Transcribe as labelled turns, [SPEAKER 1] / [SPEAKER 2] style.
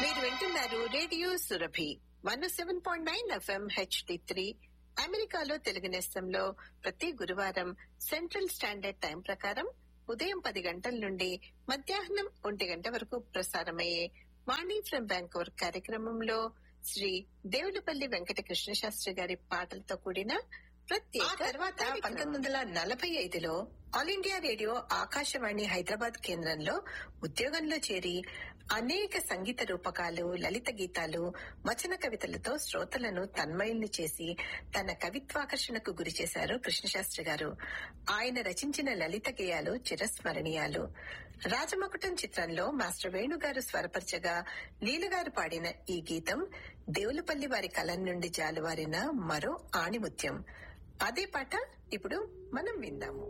[SPEAKER 1] మీరు వింటున్నారు radio Surabhi one seven point nine FM HD three అమెరికాలో తెలుగు నేస్తంలో ప్రతి గురువారం సెంట్రల్ స్టాండర్డ్ టైం ప్రకారం ఉదయం పది గంటల నుండి మధ్యాహ్నం ఒంటి గంట వరకు ప్రసారమయ్యే వాణి ఫ్రం బ్యాంకోర్ కార్యక్రమంలో శ్రీ దేవులపల్లి వెంకట కృష్ణ శాస్త్రి గారి పాటలతో కూడిన ప్రత్యేక తర్వాత పంతొమ్మిది వందల నలభై ఐదులో All India Radio Akashvani Hyderabad కేంద్రంలో ఉద్యోగంలో చేరి అనేక సంగీత రూపకాలు లలిత గీతాలు వచన కవితలతో శ్రోతలను తన్మయుల్ని చేసి తన కవిత్వాకర్షణకు గురి చేశారు కృష్ణశాస్త్రి గారు ఆయన రచించిన లలిత గేయాలు చిరస్మరణీయాలు రాజమకుటం చిత్రంలో మాస్టర్ వేణు గారు స్వరపరచగా లీలగారు పాడిన ఈ గీతం దేవులపల్లి వారి కలం నుండి జాలువారిన మరో ఆణిముత్యం అదే పాట ఇప్పుడు మనం విందాము